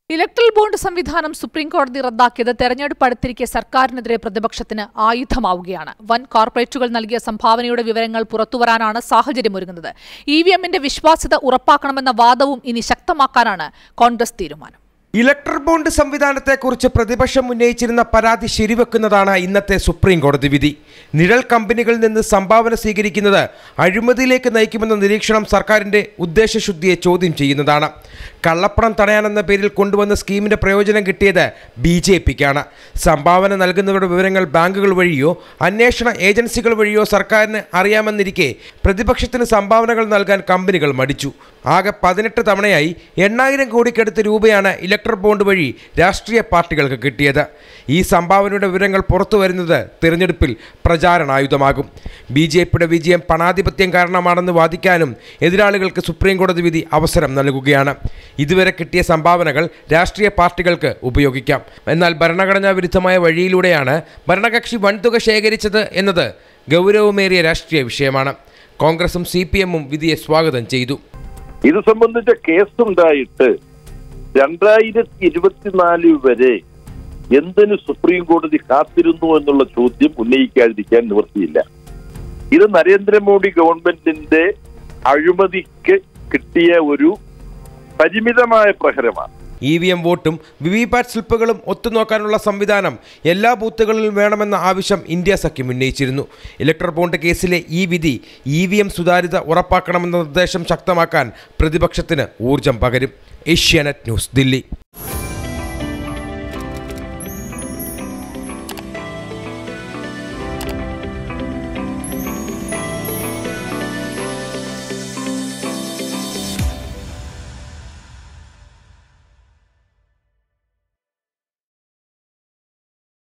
electoral bond സംവിധാനം supreme കോടതി റദ്ദാക്കിയത് തെരഞ്ഞെടുപ്പ് അടുത്തിരിക്കെ സർക്കാരിനെതിരെ പ്രതിപക്ഷത്തിന് ആയുധമാവുകയാണ് വൻ കോർപ്പറേറ്റുകൾ നൽകിയ സംഭാവനയുടെ വിവരങ്ങൾ പുറത്തുവരാനാണ് സാഹചര്യമൊരുങ്ങുന്നത് ഇ വി എമ്മിന്റെ വിശ്വാസ്യത ഉറപ്പാക്കണമെന്ന വാദവും ഇനി ശക്തമാക്കാനാണ് കോൺഗ്രസ് തീരുമാനം ഇലക്ട്രൽ ബോണ്ട് സംവിധാനത്തെക്കുറിച്ച് പ്രതിപക്ഷം ഉന്നയിച്ചിരുന്ന പരാതി ശരിവെക്കുന്നതാണ് ഇന്നത്തെ സുപ്രീം കോടതി വിധി നിഴൽ കമ്പനികളിൽ നിന്ന് സംഭാവന സ്വീകരിക്കുന്നത് അഴിമതിയിലേക്ക് നയിക്കുമെന്ന നിരീക്ഷണം സർക്കാരിന്റെ ഉദ്ദേശശുദ്ധിയെ ചോദ്യം ചെയ്യുന്നതാണ് കള്ളപ്പണം തടയാനെന്ന പേരിൽ കൊണ്ടുവന്ന സ്കീമിന്റെ പ്രയോജനം കിട്ടിയത് ബി ജെ പിക്കാണ് സംഭാവന നൽകുന്നവരുടെ വിവരങ്ങൾ ബാങ്കുകൾ വഴിയോ അന്വേഷണ ഏജൻസികൾ വഴിയോ സർക്കാരിന് അറിയാമെന്നിരിക്കെ പ്രതിപക്ഷത്തിന് സംഭാവനകൾ നൽകാൻ കമ്പനികൾ മടിച്ചു ആകെ പതിനെട്ട് തവണയായി എണ്ണായിരം കോടിക്കടുത്ത് രൂപയാണ് ഇലക്ട്രൽ ബോണ്ട് വഴി രാഷ്ട്രീയ പാർട്ടികൾക്ക് കിട്ടിയത് ഈ സംഭാവനയുടെ വിവരങ്ങൾ പുറത്തു വരുന്നത് തിരഞ്ഞെടുപ്പിൽ പ്രചാരണായുധമാകും ബി ജെ പിയുടെ വിജയം പണാധിപത്യം കാരണമാണെന്ന് വാദിക്കാനും എതിരാളികൾക്ക് സുപ്രീം കോടതി വിധി അവസരം നൽകുകയാണ് ഇതുവരെ കിട്ടിയ സംഭാവനകൾ രാഷ്ട്രീയ പാർട്ടികൾക്ക് ഉപയോഗിക്കാം എന്നാൽ ഭരണഘടനാ വിരുദ്ധമായ വഴിയിലൂടെയാണ് ഭരണകക്ഷി വൻതുക ശേഖരിച്ചത് എന്നത് ഗൗരവമേറിയ രാഷ്ട്രീയ വിഷയമാണ് കോൺഗ്രസും സി പി എമ്മും വിധിയെ സ്വാഗതം ചെയ്തു ഇത് സംബന്ധിച്ച കേസുണ്ടായിട്ട് രണ്ടായിരത്തി ഇരുപത്തിനാല് വരെ എന്തിനു സുപ്രീം കോടതി കാത്തിരുന്നു എന്നുള്ള ചോദ്യം ഉന്നയിക്കാതിരിക്കാൻ നിവൃത്തിയില്ല ഇത് നരേന്ദ്രമോദി ഗവൺമെന്റിന്റെ അഴിമതിക്ക് കിട്ടിയ ഒരു പരിമിതമായ പ്രഹരമാണ് ഇ വി എം വോട്ടും വിവിപാറ്റ് സ്ലിപ്പുകളും ഒത്തുനോക്കാനുള്ള സംവിധാനം എല്ലാ ബൂത്തുകളിലും വേണമെന്ന ആവശ്യം ഇന്ത്യ സഖ്യം ഉന്നയിച്ചിരുന്നു ഇലക്ട്രൽ ബോണ്ട് കേസിലെ ഈ വിധി ഇ വി എം സുതാര്യത ഉറപ്പാക്കണമെന്ന നിർദ്ദേശം ശക്തമാക്കാൻ പ്രതിപക്ഷത്തിന് ഊർജം പകരും ഏഷ്യാനെറ്റ് ന്യൂസ് ദില്ലി